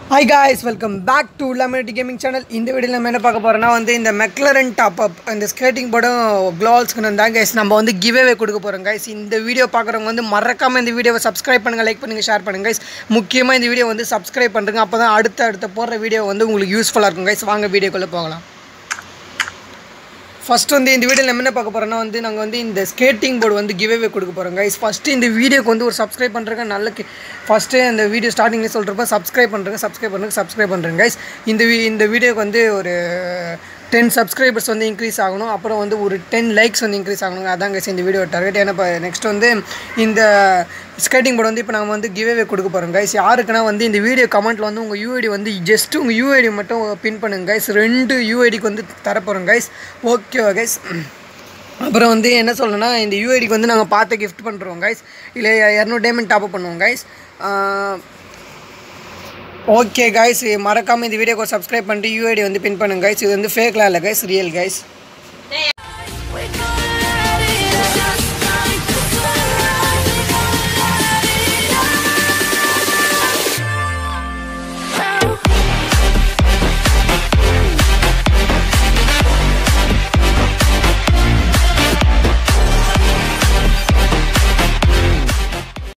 hi guys welcome back to Lemonity gaming channel இந்த வீடியோவில் நம்ம என்ன பார்க்க போகிறோம்னா வந்து இந்த மெக்லரன் டாப் அப் இந்த ஸ்கேட்டிங் போர்டும் க்ளோல்ஸ்க்கு தான் கைஸ் நம்ம வந்து கிவ்அவே கொடுக்க போகிறோம் கைஸ் இந்த வீடியோ பார்க்குறவங்க வந்து மறக்காமல் இந்த வீடியோவை சப்ஸ்கிரைப் பண்ணுங்கள் லைக் பண்ணுங்கள் ஷேர் பண்ணுங்கள் கைஸ் முக்கியமாக இந்த வீடியோ வந்து சப்ஸ்கிரைப் பண்ணுறங்க அப்போ தான் அடுத்த அடுத்த போடுற வீடியோ வந்து உங்களுக்கு யூஸ்ஃபுல்லாக இருக்கும் கைஸ் வாங்க வீடியோக்குள்ளே போகலாம் ஃபஸ்ட் வந்து இந்த வீடியோவில் நம்ம என்ன பார்க்க போகிறோம்னா வந்து நாங்கள் வந்து இந்த ஸ்கேட்டிங் போர்டு வந்து கிவ்அவே கொடுக்க போகிறோம் கைஸ் ஃபஸ்ட்டு இந்த வீடியோக்கு வந்து ஒரு சப்ஸ்கிரைப் பண்ணுறங்க நல்ல ஃபஸ்ட்டு இந்த வீடியோ ஸ்டார்டிங்லேயே சொல்கிறப்ப சப்ஸ்கிரைப் பண்ணுறங்க சப்ஸ்கிரைப் பண்ணுறங்க சப்ஸ்கிரைப் பண்ணுறேங்க கைஸ் இந்த வி- இந்த வீடியோக்கு வந்து ஒரு டென் சப்ஸ்கிரைபர்ஸ் வந்து இன்க்ரீஸ் ஆகணும் அப்புறம் வந்து ஒரு டென் லைக்ஸ் வந்து இன்க்ரீஸ் ஆகணுங்க அதான் கைஸ் இந்த வீடியோ டார்கெட் ஏன்னா இப்போ நெக்ஸ்ட் வந்து இந்த ஸ்கேட்டிங் போர்டு வந்து இப்போ நாங்கள் வந்து கிவ்அவே கொடுக்க போகிறோம் கைஸ் யாருக்குன்னா வந்து இந்த வீடியோ கமெண்ட்டில் வந்து உங்கள் யூஐடி வந்து ஜஸ்ட் உங்கள் யூஐடி மட்டும் பின் பண்ணுங்க கைஸ் ரெண்டு யூஐடிக்கு வந்து தரப்போகிறோம் கைஸ் ஓகேவா கைஸ் அப்புறம் வந்து என்ன சொல்லணும்னா இந்த யூஐடிக்கு வந்து நாங்கள் பார்த்து கிஃப்ட் பண்ணுறோம் கைஸ் இல்லை இரநூறு டேமெண்ட் டாப் பண்ணுவோம் கைஸ் ஓகே கைஸ் மறக்காமல் இந்த வீடியோக்கு சப்ஸ்கிரைப் பண்ணிட்டு யூஐடி வந்து பின் பண்ணுங்க கைஸ் இது வந்து ஃபேக்லாம் இல்லை கைஸ் ரியல் கைஸ்